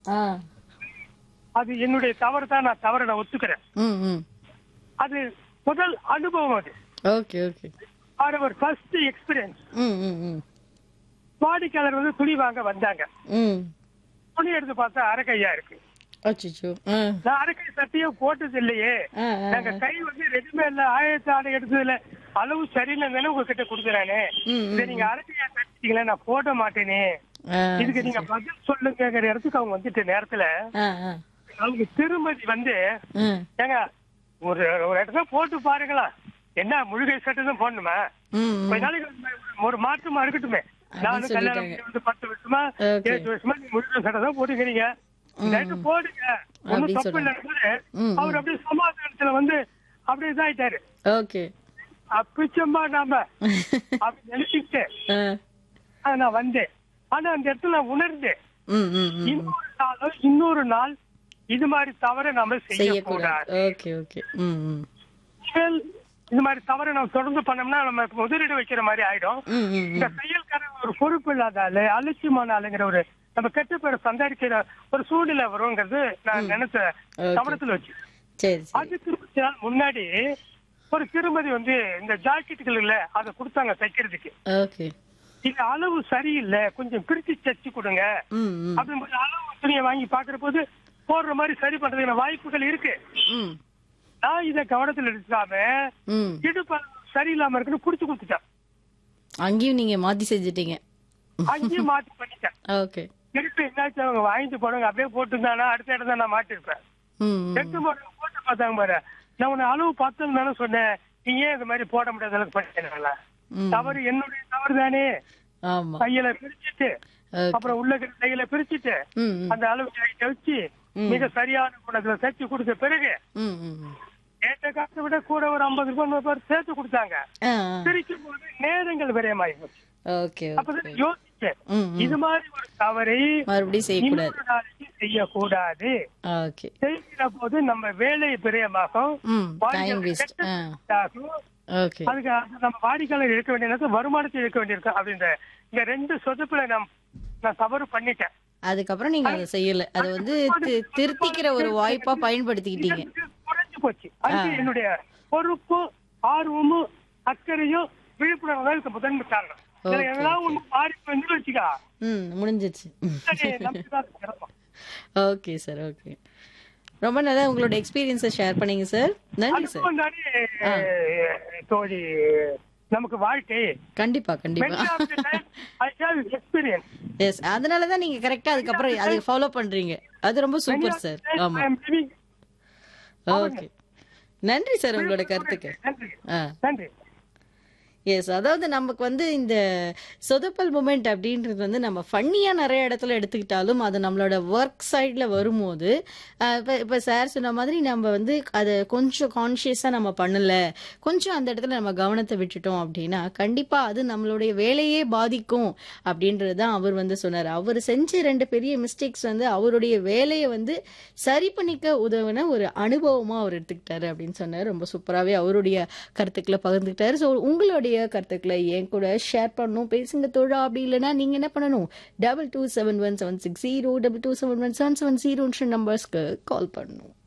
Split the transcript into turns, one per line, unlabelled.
ஆ
அது என்னுடைய தவறு தான் நான் தவறை நான் ஒத்துக்கிறேன்
ம் ம்
அது முதல் அனுபவம் அது
ஓகே ஓகே
அவர் ஃபர்ஸ்ட் எக்ஸ்பீரியன்ஸ்
ம் ம் ம்
வாடிக்கையாளர் வந்து துணி வாங்க வந்தாங்க
ம்
துணி எடுத்து பார்த்தா அரைக்கையா இருக்கு
அச்சோ ஆ
நான் அரைக்கை சட்டையும் போட்டது இல்லையே
ஆ ஆ
நாங்க கை வந்து ரெடிமேட்ல ஆயிரத்தி ஆடை எடுத்ததுல அளவு சரியில்லைன்னு உங்ககிட்ட கொடுக்குறானே
ம்,
இதை நீங்க அரைக்கையா தச்சிட்டீங்களே நான் போட மாட்டேனே
ஆ
இதுக்கு நீங்க பதில் சொல்லுங்கிற இடத்துக்கு அவங்க வந்துட்ட நேரத்துல
ஆ ஆ
அவங்க திருமதி வந்து
ம்
ஏங்க ஒரு ஒரு இடத்துல போட்டு பாருங்களா என்ன முழுகை சட்டை தான் போடணுமா
ம்
கொஞ்ச நாளைக்கு ஒரு- ஒரு மாற்றமா இருக்கட்டுமே நானும் கல்யாணம் பண்ணி வந்து பத்து வருஷமா
Okay.
ஏழு வருஷமா நீங்க முழுகை சட்டை தான் போட்டுக்கிறீங்க நைட்டு போடுங்க ஒண்ணும்
அப்படி
தப்பு
சொல்றாங்க.
இல்லை
ம்,
அவர் அப்படியே சமாதானத்துல வந்து அப்படியே இதாயிட்டாரு
ஓகே
அப்பிச்சம்மா நாம அப்படி நினைச்சுட்டு
ஆ
ஆ, நான் வந்தேன் ஆனா அந்த இடத்துல நான் உணர்ந்தேன்
ம் ம் ம்
இன்னொரு நாளும் இன்னொரு நாள் இது மாதிரி தவறை நாம செய்யக்கூடாது
செய்யக்கூடாது ஓகே ஓகே ம் ம்
செயல் இந்த மாதிரி தவறை நம்ம தொடர்ந்து பண்ணோம்னா நம்ம முதலீடு வைக்கிற மாதிரி ஆயிடும்
ம் ம்
இந்த செயல்காரன் ஒரு பொறுப்பு இல்லாத ஆளு அலட்சியமான ஆளுங்கிற ஒரு நம்ம கெட்ட பேரை சந்தாரிக்கிற ஒரு சூழ்நிலை வருங்கிறது நான் நினைச்ச
Okay.
கவனத்துல வச்சு
சரி சரி
அதுக்கு கொஞ்ச நாள் முன்னாடி ஒரு திருமதி வந்து இந்த ஜாக்கெட்டுகள் இல்ல அதை கொடுத்தாங்க தைக்கிறதுக்கு
ஓகே
இது அளவு சரியில்லை கொஞ்சம் பிரிச்சு தச்சு கொடுங்க
ம் ம்
அப்படின்னு அளவு துணியை வாங்கி பாக்குற போது போடுற மாதிரி சரி பண்றதுக்கான வாய்ப்புகள் இருக்கு
ம்
நான் இதை கவனத்துல எடுக்காம
ம்
இடுப்பு சரியில்லாம இருக்குன்னு புடிச்சு கொடுத்துட்டேன்
அங்கேயும் நீங்க மாத்தி செஞ்சுட்டீங்க
அங்கேயும் மாத்தி பண்ணிட்டேன்
ஓகே
திருப்பி என்னாச்சு அவங்க வாங்கிட்டு போடுங்க அப்படியே போட்டுருந்தானா அடுத்த இடத்த நான் மாட்டிருப்பேன்
ம் ம்.
எடுத்து போட்டு போட்டு பார்த்தாங்க பாரு நான் உன்னை அளவு பார்த்தது தானே சொன்னேன் நீ ஏன் இந்த மாதிரி போட முடியாத அளவுக்கு பண்ணிட்டேன்
ம்
தவறு என்னுடைய தவறு தானே
ஆமா
கையில பிரிச்சுட்டு
ஓகே
அப்புறம் உள்ள இருக்கிற கையில பிரிச்சுட்டு
ம் ம்
அந்த அளவு கையில வச்சு மிக சரியான குணத்துல தைச்சு கொடுத்த பிறகு
ம் ம் ம்.
கேட்ட காசை விட கூட ஒரு ஐம்பது ரூபாய் நூறு ரூபாய் சேர்த்து கொடுத்தாங்க
ஆ
பிரிக்கும் போது நேரங்கள் விரயமாகி போச்சு
ஓகே
அப்பதான் யோசிச்சேன்
ம் ம்
இது மாதிரி ஒரு தவறை
மறுபடியும் செய்யக்கூடாது
இன்னொரு நாளைக்கு செய்யக்கூடாது
ஓகே
செய்கிற போது நம்ம வேலை பிரியமாகும்
ம் டைம் வேஸ்ட் ஆ
ஆகும்.
ஓகே
அதுக்கு அது நம்ம வாடிக்கையாளர் இருக்க வேண்டிய நேரத்துல வருமானத்தை இருக்க வேண்டியிருக்கு அப்படின்ற இந்த ரெண்டு சொதுப்புல நான் நான் தவறு பண்ணிட்டேன்
அதுக்கப்புறம் நீங்க அதை செய்யல அதை வந்து தி- திருத்திக்கிற ஒரு வாய்ப்பா பயன்படுத்திக்கிட்டீங்க
இது குறைஞ்சு போச்சு அதுக்கு என்னுடைய பொறுப்பும் ஆர்வமும் அக்கறையும் விழிப்புணர்வு தான் இதுக்கு முதன்மை காரணம் இதுல
Okay,
எதனா ஒண்ணு மாறி வந்து வச்சுக்கா
ம் முடிஞ்சிச்சு
சரி, நம்பிதான் சிறப்பம்.
ஓகே சார் ஓகே ரொம்ப நல்லா உங்களோட எக்ஸ்பீரியன்ஸை ஷேர் பண்ணீங்க சார் நன்றி சார்
அதுவும் தானே தோழி நமக்கு வாழ்க்கை
கண்டிப்பா கண்டிப்பா
ஐ ஹேவ் எக்ஸ்பீரியன்ஸ்
எஸ் அதனால தான் நீங்க கரெக்டா அதுக்கப்புறம் அதை ஃபாலோ பண்றீங்க அது ரொம்ப சூப்பர் சார் ஆமா ஓகே நன்றி சார் உங்களோட கருத்துக்கு
நன்றி
ஆ
நன்றி
எஸ் அதாவது நமக்கு வந்து இந்த சொதப்பல் மூமெண்ட் அப்படின்றது வந்து நம்ம ஃபன்னியாக நிறைய இடத்துல எடுத்துக்கிட்டாலும் அது நம்மளோட ஒர்க் சைடில் வரும்போது இப்போ இப்போ சார் சொன்ன மாதிரி நம்ம வந்து அதை கொஞ்சம் கான்ஷியஸாக நம்ம பண்ணல கொஞ்சம் அந்த இடத்துல நம்ம கவனத்தை விட்டுட்டோம் அப்படின்னா கண்டிப்பாக அது நம்மளுடைய வேலையே பாதிக்கும் அப்படின்றது தான் அவர் வந்து சொன்னார் அவர் செஞ்ச ரெண்டு பெரிய மிஸ்டேக்ஸ் வந்து அவருடைய வேலையை வந்து சரி பண்ணிக்க உதவின ஒரு அனுபவமாக அவர் எடுத்துக்கிட்டாரு அப்படின்னு சொன்னார் ரொம்ப சூப்பராகவே அவருடைய கருத்துக்களை பகிர்ந்துக்கிட்டாரு ஸோ உங்களுடைய கருத்துக்களை என் கூட ஷேர் பண்ணணும் பேசுங்க தோழா அப்படி இல்லைன்னா நீங்கள் என்ன பண்ணணும் double two seven one seven six zero double two seven one seven seven ஜீரோன்ற நம்பர்ஸ்க்கு கால் பண்ணணும்